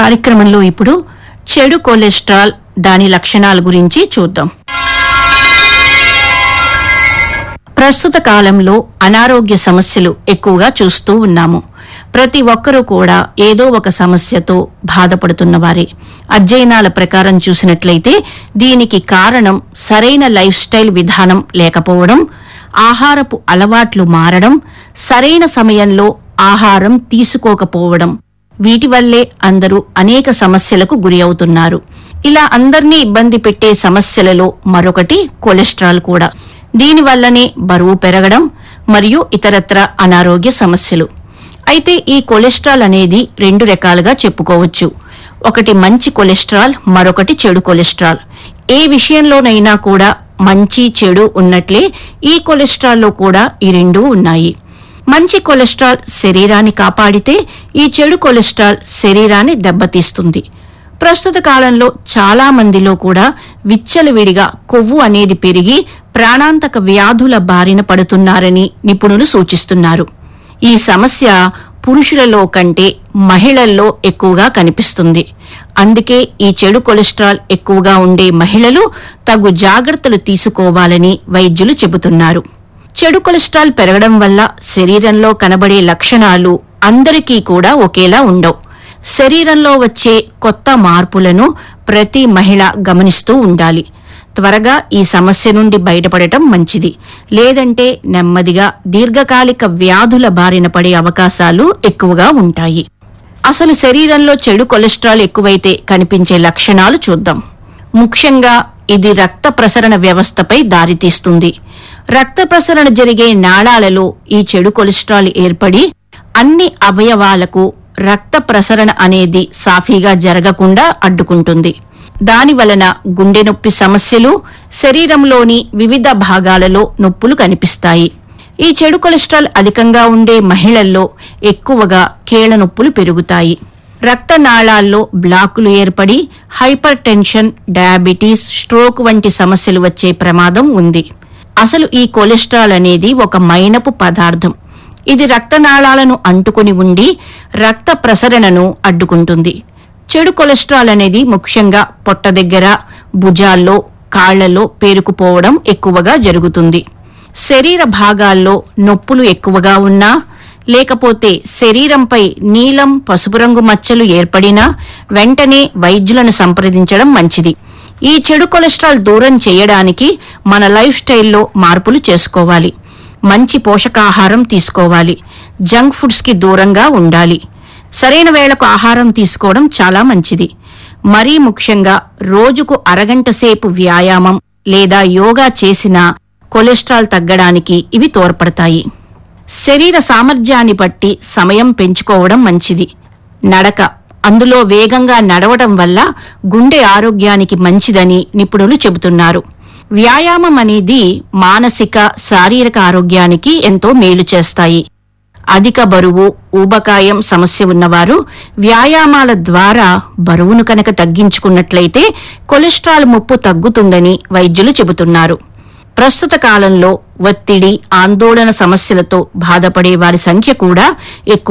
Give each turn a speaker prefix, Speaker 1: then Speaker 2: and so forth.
Speaker 1: కార్యక్రమంలో ఇప్పుడు చెడు కొలెస్ట్రాల్ దాని లక్షణాల గురించి చూద్దాం ప్రస్తుత కాలంలో అనారోగ్య సమస్యలు ఎక్కువగా చూస్తూ ఉన్నాము ప్రతి ఒక్కరూ కూడా ఏదో ఒక సమస్యతో బాధపడుతున్నవారే అధ్యయనాల ప్రకారం చూసినట్లయితే దీనికి కారణం సరైన లైఫ్ స్టైల్ విధానం లేకపోవడం ఆహారపు అలవాట్లు మారడం సరైన సమయంలో ఆహారం తీసుకోకపోవడం వీటి వల్లే అందరూ అనేక సమస్యలకు గురి అవుతున్నారు ఇలా అందర్నీ ఇబ్బంది పెట్టే సమస్యలలో మరొకటి కొలెస్ట్రాల్ కూడా దీనివల్లనే బరువు పెరగడం మరియు ఇతరత్ర అనారోగ్య సమస్యలు అయితే ఈ కొలెస్ట్రాల్ అనేది రెండు రకాలుగా చెప్పుకోవచ్చు ఒకటి మంచి కొలెస్ట్రాల్ మరొకటి చెడు కొలెస్ట్రాల్ ఏ విషయంలోనైనా కూడా మంచి చెడు ఉన్నట్లే ఈ కొలెస్ట్రాల్లో కూడా ఈ రెండూ ఉన్నాయి మంచి కొలెస్ట్రాల్ శరీరాన్ని కాపాడితే ఈ చెడు కొలెస్ట్రాల్ శరీరాన్ని దెబ్బతీస్తుంది ప్రస్తుత కాలంలో చాలా మందిలో కూడా విచ్చలవిడిగా కొవ్వు అనేది పెరిగి ప్రాణాంతక వ్యాధుల బారిన పడుతున్నారని నిపుణులు సూచిస్తున్నారు ఈ సమస్య పురుషులలో కంటే మహిళల్లో ఎక్కువగా కనిపిస్తుంది అందుకే ఈ చెడు కొలెస్ట్రాల్ ఎక్కువగా ఉండే మహిళలు తగు జాగ్రత్తలు తీసుకోవాలని వైద్యులు చెబుతున్నారు చెడు కొలెస్ట్రాల్ పెరగడం వల్ల శరీరంలో కనబడే లక్షణాలు అందరికీ కూడా ఒకేలా ఉండవు శరీరంలో వచ్చే కొత్త మార్పులను ప్రతి మహిళ గమనిస్తూ ఉండాలి త్వరగా ఈ సమస్య నుండి బయటపడటం మంచిది లేదంటే నెమ్మదిగా దీర్ఘకాలిక వ్యాధుల బారిన పడే అవకాశాలు ఎక్కువగా ఉంటాయి అసలు శరీరంలో చెడు కొలెస్ట్రాల్ ఎక్కువైతే కనిపించే లక్షణాలు చూద్దాం ముఖ్యంగా ఇది రక్త ప్రసరణ వ్యవస్థపై దారితీస్తుంది రక్త ప్రసరణ జరిగే నాళాలలో ఈ చెడు కొలెస్ట్రాల్ ఏర్పడి అన్ని అవయవాలకు రక్త ప్రసరణ అనేది సాఫీగా జరగకుండా అడ్డుకుంటుంది దాని వలన గుండె నొప్పి సమస్యలు శరీరంలోని వివిధ భాగాలలో నొప్పులు కనిపిస్తాయి ఈ చెడు కొలెస్ట్రాల్ అధికంగా ఉండే మహిళల్లో ఎక్కువగా కీళ్ల నొప్పులు పెరుగుతాయి రక్తనాళాల్లో బ్లాకులు ఏర్పడి హైపర్ టెన్షన్ డయాబెటీస్ స్ట్రోక్ వంటి సమస్యలు వచ్చే ప్రమాదం ఉంది అసలు ఈ కొలెస్ట్రాల్ అనేది ఒక మైనపు పదార్థం ఇది రక్తనాళాలను అంటుకుని ఉండి రక్త ప్రసరణను అడ్డుకుంటుంది చెడు కొలెస్ట్రాల్ అనేది ముఖ్యంగా పొట్ట దగ్గర భుజాల్లో కాళ్లలో పేరుకుపోవడం ఎక్కువగా జరుగుతుంది శరీర భాగాల్లో నొప్పులు ఎక్కువగా ఉన్నా లేకపోతే శరీరంపై నీలం పసుపు రంగు మచ్చలు ఏర్పడినా వెంటనే వైద్యులను సంప్రదించడం మంచిది ఈ చెడు కొలెస్ట్రాల్ దూరం చేయడానికి మన లైఫ్ స్టైల్లో మార్పులు చేసుకోవాలి మంచి పోషకాహారం తీసుకోవాలి జంక్ ఫుడ్స్ కి దూరంగా ఉండాలి సరైన వేళకు ఆహారం తీసుకోవడం చాలా మంచిది మరీ ముఖ్యంగా రోజుకు అరగంట సేపు వ్యాయామం లేదా యోగా చేసినా కొలెస్ట్రాల్ తగ్గడానికి ఇవి తోడ్పడతాయి శరీర సామర్థ్యాన్ని బట్టి సమయం పెంచుకోవడం మంచిది నడక అందులో వేగంగా నడవడం వల్ల గుండె ఆరోగ్యానికి మంచిదని నిపుణులు చెబుతున్నారు వ్యాయామం అనేది మానసిక శారీరక ఆరోగ్యానికి ఎంతో మేలు చేస్తాయి అధిక బరువు ఊబకాయం సమస్య ఉన్నవారు వ్యాయామాల ద్వారా బరువును కనుక తగ్గించుకున్నట్లయితే కొలెస్ట్రాల్ ముప్పు తగ్గుతుందని వైద్యులు చెబుతున్నారు ప్రస్తుత కాలంలో ఒత్తిడి ఆందోళన సమస్యలతో బాధపడే వారి సంఖ్య కూడా ఎక్కువ